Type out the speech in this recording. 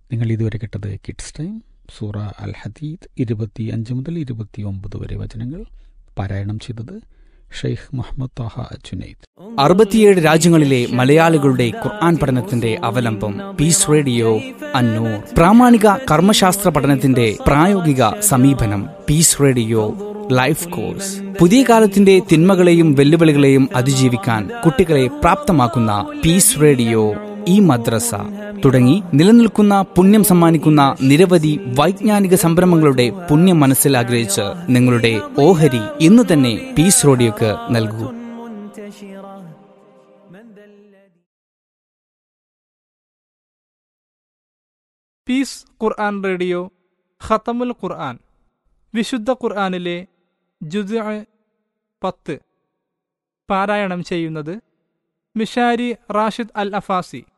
നിങ്ങൾ ഇതുവരെ കേട്ടത് കിഡ്സ് ടൈം സൂറ അൽ ഹദീദ് ഇരുപത്തി അഞ്ച് മുതൽ ഇരുപത്തി ഒമ്പത് വരെ വചനങ്ങൾ പാരായണം ചെയ്തത് ഷെയ്ഖ് മുഹമ്മദ് താഹ ജുനൈദ് അറുപത്തിയേഴ് രാജ്യങ്ങളിലെ മലയാളികളുടെ ഖുർആൻ പഠനത്തിന്റെ അവലംബം പീസ് റേഡിയോ അന്നൂർ പ്രാമാണിക കർമ്മശാസ്ത്ര പഠനത്തിന്റെ പ്രായോഗിക സമീപനം പീസ് റേഡിയോ ലൈഫ് കോഴ്സ് പുതിയ കാലത്തിന്റെ തിന്മകളെയും വെല്ലുവിളികളെയും അതിജീവിക്കാൻ കുട്ടികളെ പ്രാപ്തമാക്കുന്ന പീസ് റേഡിയോ ഈ മദ്രസ തുടങ്ങി നിലനിൽക്കുന്ന പുണ്യം സമ്മാനിക്കുന്ന നിരവധി വൈജ്ഞാനിക സംരംഭങ്ങളുടെ പുണ്യം മനസ്സിൽ ആഗ്രഹിച്ച് നിങ്ങളുടെ ഓഹരി ഇന്ന് തന്നെ പീസ് റേഡിയോക്ക് നൽകൂ പീസ് ഖുർആൻ റേഡിയോ ഖത്തമുൽ ഖുർആൻ വിശുദ്ധ ഖുർആനിലെ ജുദ് പത്ത് പാരായണം ചെയ്യുന്നത് മിഷാരി റാഷിദ് അൽ അഫാസി